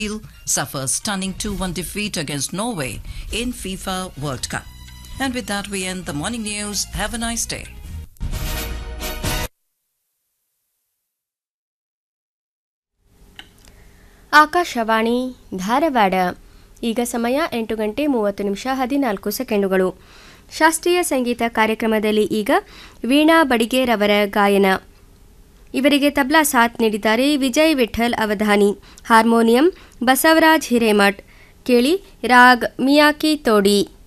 Brazil suffers stunning 2-1 defeat against Norway in FIFA World Cup. And with that, we end the morning news. Have a nice day. Akashvani Dharwad ಈಗ ಸಮಯ ಎಂಟು ಗಂಟೆ ಮೂವತ್ತು ನಿಮಿಷ ಹದಿನಾಲ್ಕು ಸೆಕೆಂಡುಗಳು ಶಾಸ್ತ್ರೀಯ ಸಂಗೀತ ಕಾರ್ಯಕ್ರಮದಲ್ಲಿ ಈಗ ವೀಣಾ ಬಡಿಗೇರವರ ಗಾಯನ ಇವರಿಗೆ ತಬ್ಲಾ ಸಾಥ್ ನೀಡಿದ್ದಾರೆ ವಿಜಯ್ ವಿಠಲ್ ಅವಧಾನಿ ಹಾರ್ಮೋನಿಯಂ ಬಸವರಾಜ್ ಹಿರೇಮಠ್ ಕೇಳಿ ರಾಗ್ ಮಿಯಾಕಿ ತೋಡಿ